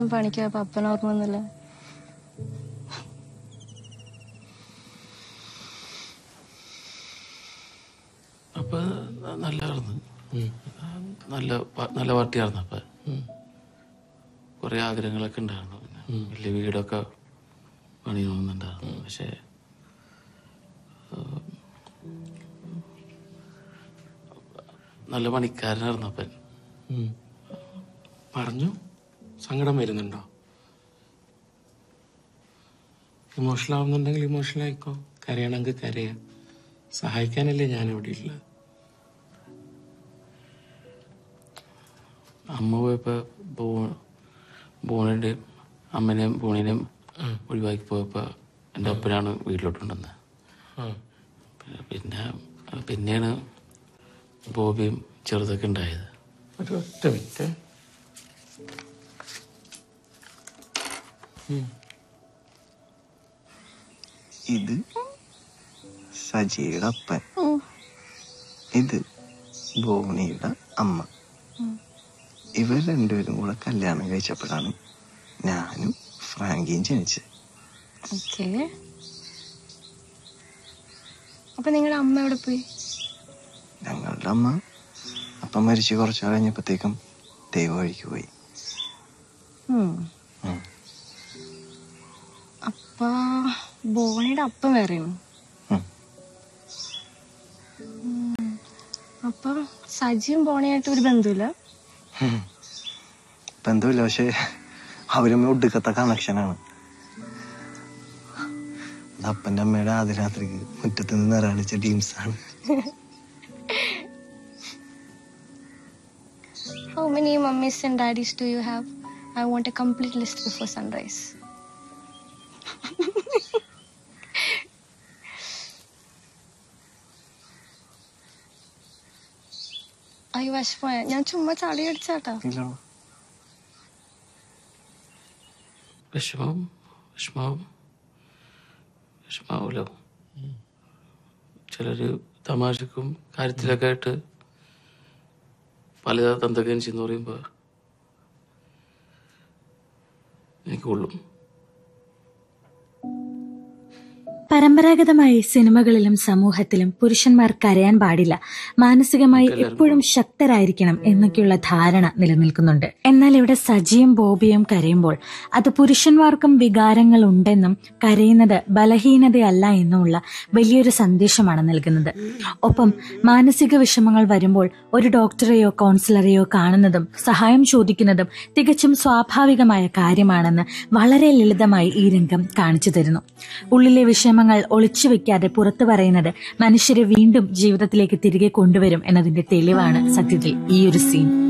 പണിക്ക് പോയപ്പോ അപ്പന ഓർമ്മ വന്നില്ല അപ്പൊ നല്ലായിരുന്നു നല്ല പ- നല്ല പാർട്ടിയായിരുന്നു അപ്പൊ കുറെ ആഗ്രഹങ്ങളൊക്കെ ഉണ്ടായിരുന്നു പിന്നെ വലിയ വീടൊക്കെ പണിയണമെന്നുണ്ടായിരുന്നു പക്ഷെ ഏഹ്, നല്ല പണിക്കാരനായിരുന്നു അപ്പൻ ഉം. പറഞ്ഞു സങ്കടം വരുന്നുണ്ടോ ഇമോഷണൽ ആവുന്നുണ്ടെങ്കിൽ ഇമോഷണൽ ആയിക്കോ കരയണമെങ്കിൽ കരയാ സഹായിക്കാനല്ലേ ഞാൻ ഇവിടെ ഉള്ളത് അമ്മ പോയപ്പോ ബോ- ബോണിന്റെയും അമ്മനെയും ബോണിനെയും ഒഴിവാക്കി പോയപ്പോ എന്റെ അപ്പനാണ് വീട്ടിലോട്ടുണ്ടെന്ന് ആ. പിന്നെ പിന്നെയാണ് ബോബിയും ചെറുതൊക്കെ ഉണ്ടായത് ഒരു ഒറ്റ മിനിറ്റ് ഇത് സജിയുടെ അപ്പൻ ഇത് ഭുവനിയുടെ അമ്മ ഇവർ രണ്ടുപേരും കൂടെ കല്യാണം കഴിച്ചപ്പോഴാണ് ഞാനും ഫ്രാങ്കിയും ജനിച്ചത് ഓക്കെ അപ്പൊ നിങ്ങളുടെ അമ്മ എവിടെ പോയി ഞങ്ങളുടെ അമ്മ അപ്പം മരിച്ച് കുറച്ചു കഴിഞ്ഞപ്പോഴത്തേക്കും ദൈവ വഴിക്ക് പോയി ഉം. ഉം. അപ്പ ബോണിയുടെ അപ്പം വേറെയാണ് ഉം. ഉം. അപ്പൊ സജിയും ബോണിയായിട്ട് ഒരു ബന്ധമില്ല ഉം. ബന്ധമില്ല പക്ഷെ അവരും ഒടുക്കത്തെ കണക്ഷനാണ് അത് അപ്പന്റെ അമ്മയുടെ ആദ്യ രാത്രിക്ക് മുറ്റത്ത് നിന്ന് നിറണിച്ച ടീംസാണ് How many mummies and daddies do you have? I want a complete list before sunrise. അയ്യോ വിഷമമായ ഞാൻ ചുമ്മാ ചളി അടിച്ചാട്ടാ ഇല്ലല്ലോ വിഷമം വിഷമാവും വിഷമാവൂലോ ചിലര് തമാശക്കും കാര്യത്തിലൊക്കെ ആയിട്ട് പല തന്തകയും ചെയ്യുന്ന പറയുമ്പോ എനിക്ക് കൊള്ളും പരമ്പരാഗതമായി സിനിമകളിലും സമൂഹത്തിലും പുരുഷന്മാർ കരയാൻ പാടില്ല മാനസികമായി എപ്പോഴും ശക്തരായിരിക്കണം എന്നൊക്കെയുള്ള ധാരണ നിലനിൽക്കുന്നുണ്ട് എന്നാൽ ഇവിടെ സജിയും ബോബിയും കരയുമ്പോൾ അത് പുരുഷന്മാർക്കും വികാരങ്ങൾ ഉണ്ടെന്നും കരയുന്നത് ബലഹീനതയല്ല എന്നുമുള്ള വലിയൊരു സന്ദേശമാണ് നൽകുന്നത് ഒപ്പം മാനസിക വിഷമങ്ങൾ വരുമ്പോൾ ഒരു ഡോക്ടറെയോ കൗൺസിലറെയോ കാണുന്നതും സഹായം ചോദിക്കുന്നതും തികച്ചും സ്വാഭാവികമായ കാര്യമാണെന്ന് വളരെ ലളിതമായി ഈ രംഗം കാണിച്ചു തരുന്നു ഉള്ളിലെ വിഷമങ്ങൾ ഒളിച്ചു വെക്കാതെ പുറത്തു പറയുന്നത് മനുഷ്യരെ വീണ്ടും ജീവിതത്തിലേക്ക് തിരികെ കൊണ്ടുവരും എന്നതിന്റെ തെളിവാണ് സത്യത്തിൽ ഈ ഒരു സീൻ